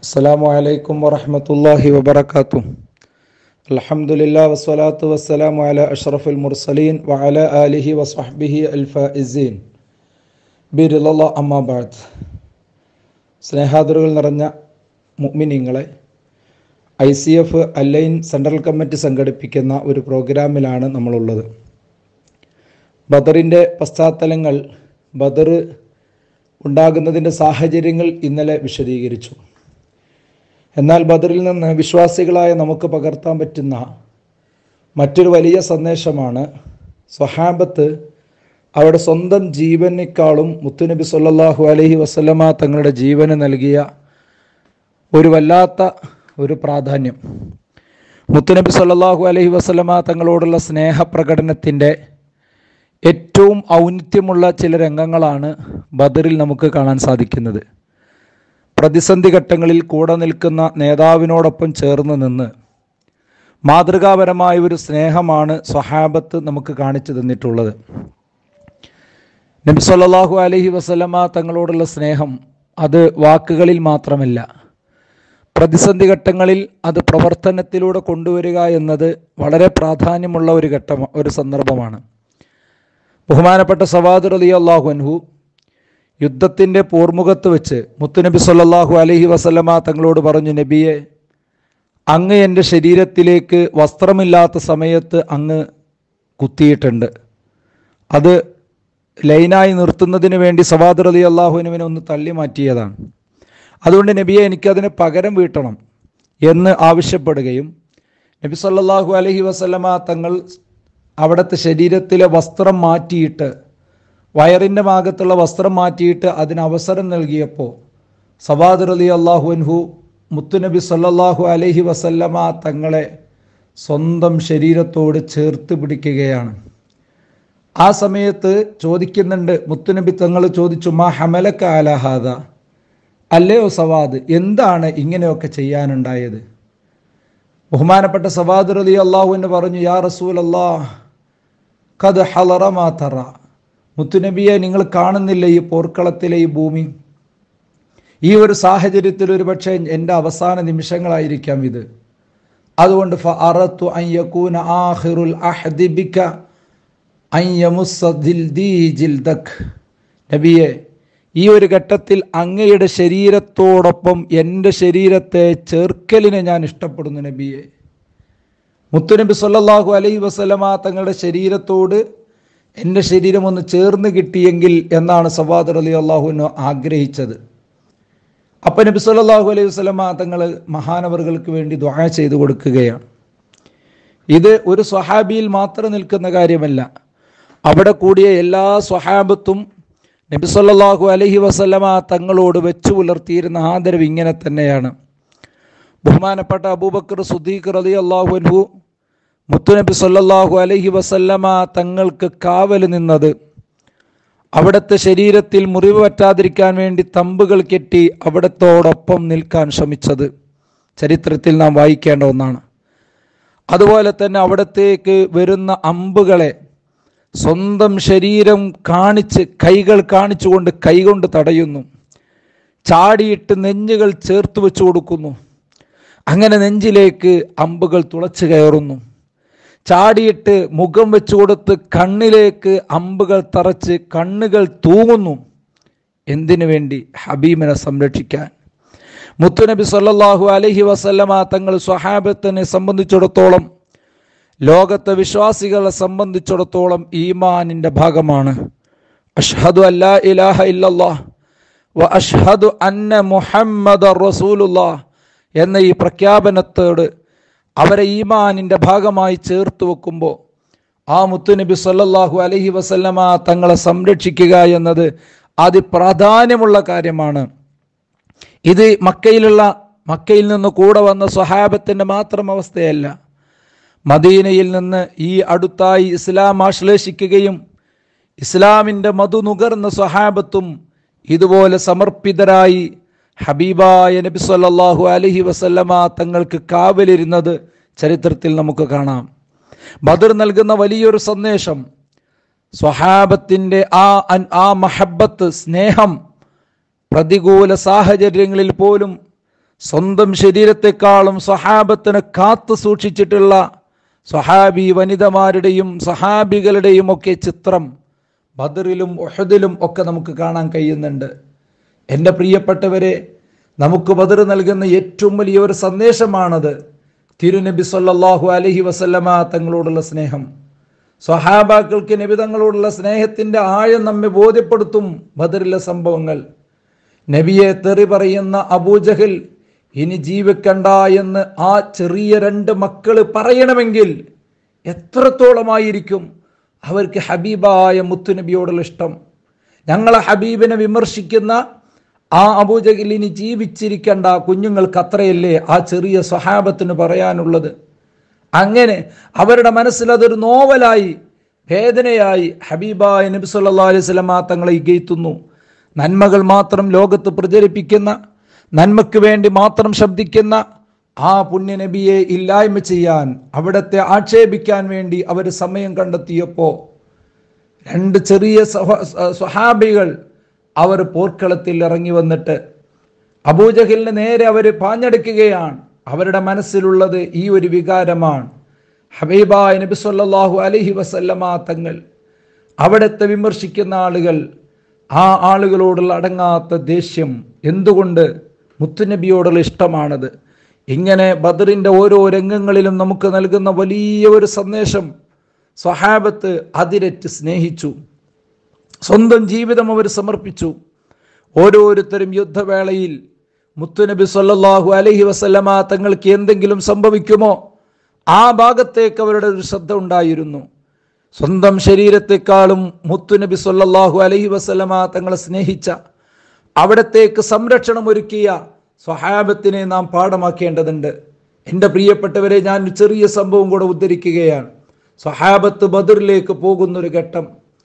السلام عليكم ورحمة الله وبركاته الحمد لله والصلاة والسلام على أشرف المرسلين وعلى آله وصحبه الفائزين بيرل الله أما بعد സ്നേഹാദരുകൾ നിറഞ്ഞ മുഅ്മിനീങ്ങളെ I C F Al Ain central committee സംഘടിപ്പിക്കുന്ന ഒരു പ്രോഗ്രാമിലാണ് നമ്മളുള്ളത് ബദറിൻ്റെ പശ്ചാത്തലങ്ങൾ ബദർ ഉണ്ടാകുന്നതിൻ്റെ സാഹചര്യങ്ങൾ ഇന്നലെ വിശദീകരിച്ചു എന്നാൽ ബദറിൽ നിന്ന് വിശ്വാസികളായ നമുക്ക് പകർത്താൻ പറ്റുന്ന മറ്റൊരു വലിയ സന്ദേശമാണ് സ്വഹാബത്ത് അവരുടെ സ്വന്തം ജീവനേക്കാളും മുത്തുനബി സല്ലല്ലാഹു അലൈഹി വസല്ലമ തങ്ങളുടെ ജീവന് നൽകിയ ഒരു വല്ലാത്ത ഒരു പ്രാധാന്യം മുത്തുനബി സല്ലല്ലാഹു അലൈഹി വസല്ലമ തങ്ങളോടുള്ള സ്നേഹപ്രകടനത്തിൻ്റെ ഏറ്റവും ഔന്നിത്യമുള്ള ചില രംഗങ്ങളാണ് ബദറിൽ നമുക്ക് കാണാൻ സാധിക്കുന്നത് പ്രതിസന്ധി ഘട്ടങ്ങളിൽ കൂടെ നിൽക്കുന്ന നേതാവിനോടൊപ്പം ചേർന്ന് നിന്ന് മാതൃകാപരമായ ഒരു സ്നേഹമാണ് സ്വഹാബത്ത് നമുക്ക് കാണിച്ചു തന്നിട്ടുള്ളത് നബി സല്ലല്ലാഹു അലൈഹി വസല്ലമ തങ്ങളോടുള്ള സ്നേഹം അത് വാക്കുകളിൽ മാത്രമല്ല പ്രതിസന്ധി ഘട്ടങ്ങളിൽ അത് പ്രവർത്തനത്തിലൂടെ കൊണ്ടുവരിക എന്നത് വളരെ പ്രാധാന്യമുള്ള ഒരു ഘട്ടം ഒരു സന്ദർഭമാണ് ബഹുമാനപ്പെട്ട സവാദർ അലി അള്ളാഹു അൻഹു യുദ്ധത്തിൻ്റെ പോർമുഖത്ത് വെച്ച് മുത്തുനബി സല്ലല്ലാഹു അലൈഹി വസല്ലമ തങ്ങളോട് പറഞ്ഞു നബിയെ അങ്ങ് എൻ്റെ ശരീരത്തിലേക്ക് വസ്ത്രമില്ലാത്ത സമയത്ത് അങ്ങ് കുത്തിയിട്ടുണ്ട് അത് ലൈനായി നിർത്തുന്നതിന് വേണ്ടി സവാദർ അലി അള്ളാഹുനുവിനെ ഒന്ന് തള്ളി മാറ്റിയതാണ് അതുകൊണ്ട് നബിയെ എനിക്കതിന് പകരം വീട്ടണം എന്ന് ആവശ്യപ്പെടുകയും നബി സല്ലല്ലാഹു അലൈഹി വസല്ലമ തങ്ങൾ അവിടുത്തെ ശരീരത്തിലെ വസ്ത്രം മാറ്റിയിട്ട് വയറിൻ്റെ ഭാഗത്തുള്ള വസ്ത്രം മാറ്റിയിട്ട് അതിന് അവസരം നൽകിയപ്പോൾ സവാദർ അലി അള്ളാഹുൻഹു മുത്തുനബി സല്ലല്ലാഹു അലൈഹി വസല്ലമ തങ്ങളെ സ്വന്തം ശരീരത്തോട് ചേർത്ത് പിടിക്കുകയാണ് ആ സമയത്ത് ചോദിക്കുന്നുണ്ട് മുത്തുനബി തങ്ങൾ ചോദിച്ചു മാ ഹമലക്ക അലഹാദ അല്ലയോ സവാദ് എന്താണ് ഇങ്ങനെയൊക്കെ ചെയ്യാനുണ്ടായത് ബഹുമാനപ്പെട്ട സവാദ് അലി അള്ളാഹുവിന് പറഞ്ഞു യാ റസൂൽ അള്ളാഹ് കത് ഹലറ മാതറ മുത്തുനബിയെ നിങ്ങൾ കാണുന്നില്ല ഈ പോർക്കളത്തിലെ ഈ ഭൂമി ഈ ഒരു സാഹചര്യത്തിൽ ഒരു പക്ഷേ എൻ്റെ അവസാന നിമിഷങ്ങളായിരിക്കാം ഇത് അതുകൊണ്ട് ഫഅറത്തു അൻ യകൂന ആഖിറുൽ അഹ്ദി ബിക അൻ യമുസ്സദിൽ ദീ ജിൽദക് നബിയെ ഈ ഒരു ഘട്ടത്തിൽ അങ്ങയുടെ ശരീരത്തോടൊപ്പം എൻ്റെ ശരീരത്തെ ചേർക്കലിനെ ഞാൻ ഇഷ്ടപ്പെടുന്നു നബിയെ മുത്തുനബി സല്ലല്ലാഹു അലൈഹി വസല്ലമ തങ്ങളുടെ ശരീരത്തോട് എൻ്റെ ശരീരം ഒന്ന് ചേർന്ന് കിട്ടിയെങ്കിൽ എന്നാണ് സവാദർ അലി അള്ളാഹുവിന് ആഗ്രഹിച്ചത് അപ്പം നബി സല്ലല്ലാഹു അലൈഹി വസല്ലമ തങ്ങൾ മഹാനവറുകൾക്ക് വേണ്ടി ദ്വാ ചെയ്തു കൊടുക്കുകയാണ് ഇത് ഒരു സ്വഹാബിയിൽ മാത്രം നിൽക്കുന്ന കാര്യമല്ല അവിടെ കൂടിയ എല്ലാ സ്വഹാബത്തും നബി സല്ലല്ലാഹു അലൈഹി വസല്ലമ തങ്ങളോട് വെച്ചു പുലർത്തിയിരുന്ന ആദരവ് ഇങ്ങനെ തന്നെയാണ് ബഹുമാനപ്പെട്ട അബൂബക്കർ സുദ്ദീഖ് റലി അള്ളാഹു അൻഹു മുത്തുനബി സല്ലല്ലാഹു അലൈഹി വസല്ലമ തങ്ങൾക്ക് കാവൽ നിന്നത് അവിടുത്തെ ശരീരത്തിൽ മുറിവ് പറ്റാതിരിക്കാൻ വേണ്ടി തമ്പുകൾ കെട്ടി അവിടത്തോടൊപ്പം നിൽക്കാൻ ശ്രമിച്ചത് ചരിത്രത്തിൽ നാം വായിക്കേണ്ട ഒന്നാണ് അതുപോലെ തന്നെ അവിടത്തേക്ക് വരുന്ന അമ്പുകളെ സ്വന്തം ശരീരം കാണിച്ച് കൈകൾ കാണിച്ചുകൊണ്ട് കൈകൊണ്ട് തടയുന്നു ചാടിയിട്ട് നെഞ്ഞുകൾ ചേർത്ത് വെച്ചു കൊടുക്കുന്നു അങ്ങനെ നെഞ്ചിലേക്ക് അമ്പുകൾ തുളച്ചു കയറുന്നു ചാടിയിട്ട് മുഖം വെച്ചു കൊടുത്ത് കണ്ണിലേക്ക് അമ്പുകൾ തറച്ച് കണ്ണുകൾ തൂങ്ങുന്നു എന്തിനു വേണ്ടി ഹബീബിനെ സംരക്ഷിക്കാൻ മുത്തുനബി സല്ലല്ലാഹു അലൈഹി വസല്ലമ തങ്ങൾ സ്വഹാബത്തിനെ സംബന്ധിച്ചിടത്തോളം ലോകത്തെ വിശ്വാസികളെ സംബന്ധിച്ചിടത്തോളം ഈമാനിൻ്റെ ഭാഗമാണ് അഷ്ഹദു അല്ലാ ഇലാഹ ഇല്ലല്ലാഹ് വ അഷ്ഹദു അന്ന മുഹമ്മദ് റസൂലുല്ലാഹ് എന്ന ഈ പ്രഖ്യാപനത്തോട് അവരെ ഈമാനിൻ്റെ ഭാഗമായി ചേർത്ത് വെക്കുമ്പോൾ ആ മുത്തുനബി സല്ലല്ലാഹു അലൈഹി വസല്ലമ തങ്ങളെ സംരക്ഷിക്കുക എന്നത് അതിപ്രാധാന്യമുള്ള കാര്യമാണ് ഇത് മക്കയിലുള്ള മക്കയിൽ നിന്ന് കൂടെ വന്ന സ്വഹാബത്തിൻ്റെ മാത്രം അവസ്ഥയല്ല മദീനയിൽ നിന്ന് ഈ അടുത്തായി ഇസ്ലാം ആശ്ലേഷിക്കുകയും ഇസ്ലാമിൻ്റെ മധു നുകർന്ന സ്വഹാബത്തും ഇതുപോലെ സമർപ്പിതരായി ഹബീബായ നബി സല്ലല്ലാഹു അലൈഹി വസല്ലമ തങ്ങൾക്ക് കാവലിരുന്നത് ചരിത്രത്തിൽ നമുക്ക് കാണാം ബദർ നൽകുന്ന വലിയൊരു സന്ദേശം സ്വഹാബത്തിൻ്റെ ആ അൻ- ആ മഹബത്ത് സ്നേഹം പ്രതികൂല സാഹചര്യങ്ങളിൽ പോലും സ്വന്തം ശരീരത്തെക്കാളും സ്വഹാബത്തിനെ കാത്തു സൂക്ഷിച്ചിട്ടുള്ള സ്വഹാബി വനിതമാരുടെയും സഹാബികളുടെയും ഒക്കെ ചിത്രം ബദറിലും ഒഹദിലും ഒക്കെ നമുക്ക് കാണാൻ കഴിയുന്നുണ്ട് എൻ്റെ പ്രിയപ്പെട്ടവരെ നമുക്ക് ബദർ നൽകുന്ന ഏറ്റവും വലിയ ഒരു സന്ദേശമാണത് തിരുനബി സല്ലല്ലാഹു അലൈഹി വസല്ലമ തങ്ങളോടുള്ള സ്നേഹം സ്വഹാബാക്കൾക്ക് നബി തങ്ങളോടുള്ള സ്നേഹത്തിൻ്റെ ആഴം നമ്മെ ബോധ്യപ്പെടുത്തും ബദറിലെ സംഭവങ്ങൾ നബിയെ തെറി പറയുന്ന അബൂജഹൽ ഇനി ജീവിക്കണ്ട എന്ന് ആ ചെറിയ രണ്ട് മക്കള് പറയണമെങ്കിൽ എത്രത്തോളമായിരിക്കും അവർക്ക് ഹബീബായ മുത്തുനബിയോടുള്ള ഇഷ്ടം ഞങ്ങളെ ഹബീബിനെ വിമർശിക്കുന്ന ആ അബൂജഹൽ ഇനി ജീവിച്ചിരിക്കേണ്ട കുഞ്ഞുങ്ങൾക്ക് അത്രയല്ലേ ആ ചെറിയ സ്വഹാബത്തിന് പറയാനുള്ളത് അങ്ങനെ അവരുടെ മനസ്സിൽ അതൊരു നോവലായി വേദനയായി ഹബീബായ നബി സല്ലാ അലൈഹി സ്വലമ തങ്ങളെ ഇകയ്ത്തുന്നു നന്മകൾ മാത്രം ലോകത്ത് പ്രചരിപ്പിക്കുന്ന നന്മയ്ക്ക് വേണ്ടി മാത്രം ശബ്ദിക്കുന്ന ആ പുണ്യനബിയെ ഇല്ലായ്മ ചെയ്യാൻ അവിടത്തെ ആക്ഷേപിക്കാൻ വേണ്ടി അവർ സമയം കണ്ടെത്തിയപ്പോൾ രണ്ട് ചെറിയ സ്വഹാബികൾ അവർ പോർക്കളത്തിൽ ഇറങ്ങി വന്നിട്ട് അബൂജഹലിന് നേരെ അവർ പാഞ്ഞെടുക്കുകയാണ് അവരുടെ മനസ്സിലുള്ളത് ഈ ഒരു വികാരമാണ് ഹബീബായ നബി സല്ലല്ലാഹു അലൈഹി വസല്ലമ തങ്ങൾ അവിടുത്തെ വിമർശിക്കുന്ന ആളുകൾ ആ ആളുകളോടുള്ള അടങ്ങാത്ത ദേഷ്യം എന്തുകൊണ്ട് മുത്തുനബിയോടുള്ള ഇഷ്ടമാണത് ഇങ്ങനെ ബദറിൻ്റെ ഓരോ രംഗങ്ങളിലും നമുക്ക് നൽകുന്ന വലിയ ഒരു സന്ദേശം സ്വഹാബത്ത് അതിരറ്റ് സ്നേഹിച്ചു സ്വന്തം ജീവിതം അവർ സമർപ്പിച്ചു ഓരോരുത്തരും യുദ്ധവേളയിൽ മുത്തുനബി സല്ലല്ലാഹു അലൈഹി വസല്ലമ തങ്ങൾക്ക് എന്തെങ്കിലും സംഭവിക്കുമോ ആ ഭാഗത്തേക്ക് അവരുടെ ഒരു ശ്രദ്ധ ഉണ്ടായിരുന്നു സ്വന്തം ശരീരത്തെക്കാളും മുത്തുനബി സല്ലല്ലാഹു അലൈഹി വസല്ലമ തങ്ങളെ സ്നേഹിച്ച അവിടത്തേക്ക് സംരക്ഷണം ഒരുക്കിയ സ്വഹാബത്തിനെ നാം പാഠമാക്കേണ്ടതുണ്ട് എൻ്റെ പ്രിയപ്പെട്ടവരെ ഞാൻ ഒരു ചെറിയ സംഭവം കൂടെ ഉദ്ധരിക്കുകയാണ് സ്വഹാബത്ത് ബദറിലേക്ക് പോകുന്നൊരു ഘട്ടം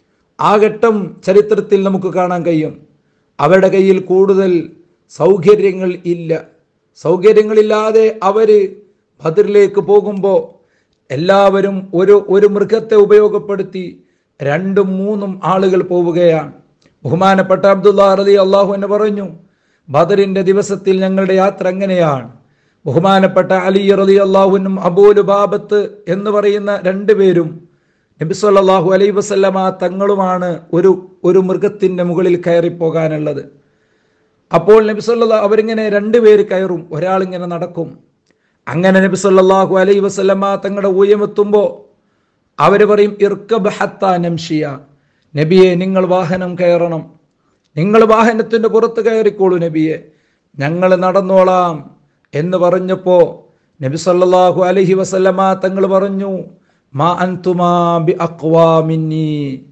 ആ ഘട്ടം ചരിത്രത്തിൽ നമുക്ക് കാണാൻ കഴിയും അവരുടെ കയ്യിൽ കൂടുതൽ സൗകര്യങ്ങൾ ഇല്ല സൗകര്യങ്ങളില്ലാതെ അവർ ബദറിലേക്ക് പോകുമ്പോൾ എല്ലാവരും ഒരു ഒരു മൃഗത്തെ ഉപയോഗപ്പെടുത്തി രണ്ടും മൂന്നും ആളുകൾ പോവുകയാണ് ബഹുമാനപ്പെട്ട അബ്ദുള്ള റലി അള്ളാഹു എന്ന് പറഞ്ഞു ബദറിന്റെ ദിവസത്തിൽ ഞങ്ങളുടെ യാത്ര എങ്ങനെയാണ് ബഹുമാനപ്പെട്ട അലി റലി അള്ളാഹുനും അബൂലു ബാബത്ത് എന്ന് പറയുന്ന രണ്ടുപേരും നബി സല്ലല്ലാഹു അലൈഹി വസല്ലമ തങ്ങളുമാണ് ഒരു ഒരു മൃഗത്തിന്റെ മുകളിൽ കയറി പോകാനുള്ളത് അപ്പോൾ നബി സല്ലല്ലാഹു അവരിങ്ങനെ രണ്ടുപേര് കയറും ഒരാളിങ്ങനെ നടക്കും അങ്ങനെ നബി സല്ലല്ലാഹു അലൈഹി വസല്ലമ തങ്ങളുടെ ഊയമെത്തുമ്പോൾ അവർ പറയും ഇർക്കബ് ഹത്ത നംഷിയ നബിയെ നിങ്ങൾ വാഹനം കയറണം നിങ്ങൾ വാഹനത്തിന്റെ പുറത്ത് കയറിക്കോളൂ നബിയെ ഞങ്ങൾ നടന്നോളാം എന്ന് പറഞ്ഞപ്പോൾ നബി സല്ലല്ലാഹു അലൈഹി വസല്ലമ തങ്ങൾ പറഞ്ഞു മാ അൻതുമാ ബി അഖ്വാ മിന്നി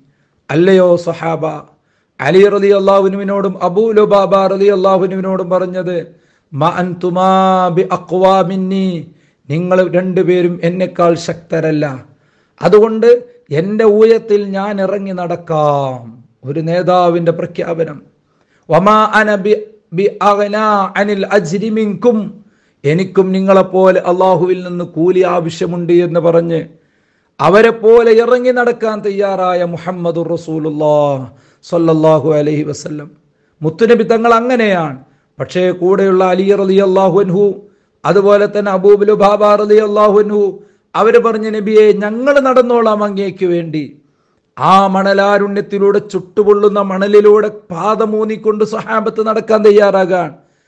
അല്ലയോ സഹാബ അലി റലി അള്ളാഹുനുവിനോടും അബൂ ലുബാബ റലി അള്ളാഹുനുവിനോടും പറഞ്ഞത് മാ അൻതുമാ ബി അഖ്വാ മിന്നി നിങ്ങൾ രണ്ടുപേരും എന്നെക്കാൾ ശക്തരല്ല അതുകൊണ്ട് എൻ്റെ ഊയത്തിൽ ഞാൻ ഇറങ്ങി നടക്കാം ഒരു നേതാവിൻ്റെ പ്രഖ്യാപനം വമാ അന ബി ബി അഗ്നാ അനിൽ അജ്രി മിൻകും എനിക്കും നിങ്ങളെപ്പോലെ അള്ളാഹുവിൽ നിന്ന് കൂലി ആവശ്യമുണ്ട് എന്ന് പറഞ്ഞ് അവരെ പോലെ ഇറങ്ങി നടക്കാൻ തയ്യാറായ മുഹമ്മദ് റസൂലുല്ലാ സല്ലല്ലാഹു അലൈഹി വസല്ലം മുത്തുനബി തങ്ങൾ അങ്ങനെയാണ് പക്ഷേ കൂടെയുള്ള അലി റലി അള്ളാഹുൻഹു അതുപോലെ തന്നെ അബൂബുലു ബാബ റലി അള്ളാഹുൻഹു അവർ പറഞ്ഞ നബിയെ ഞങ്ങൾ നടന്നോളാം അങ്ങേക്ക് വേണ്ടി ആ മണലാരുണ്യത്തിലൂടെ ചുട്ടുപൊള്ളുന്ന മണലിലൂടെ പാദമൂന്നിക്കൊണ്ട് സ്വഹാബത്ത് നടക്കാൻ തയ്യാറാകാൻ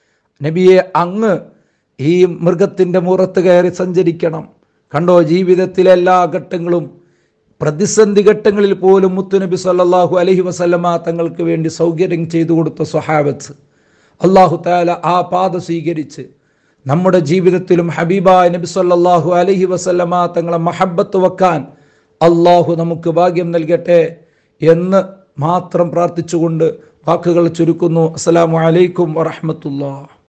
നബിയെ അങ്ങ് ഈ മൃഗത്തിൻ്റെ മുറത്ത് കയറി സഞ്ചരിക്കണം കണ്ടോ ജീവിതത്തിലെ എല്ലാ ഘട്ടങ്ങളും പ്രതിസന്ധി ഘട്ടങ്ങളിൽ പോലും മുത്തുനബി സല്ലല്ലാഹു അലൈഹി വസല്ലമ തങ്ങൾക്ക് വേണ്ടി സൗകര്യം ചെയ്തു കൊടുത്ത സ്വഹാബത്ത് അള്ളാഹു താല ആ പാത സ്വീകരിച്ച് നമ്മുടെ ജീവിതത്തിലും ഹബീബായ നബി സല്ലല്ലാഹു അലൈഹി വസല്ലമ തങ്ങളെ മഹബത്ത് വെക്കാൻ അള്ളാഹു നമുക്ക് ഭാഗ്യം നൽകട്ടെ എന്ന് മാത്രം പ്രാർത്ഥിച്ചുകൊണ്ട് വാക്കുകൾ ചുരുക്കുന്നു അസ്സലാമു അലൈക്കും വറഹ്മത്തുള്ളാഹി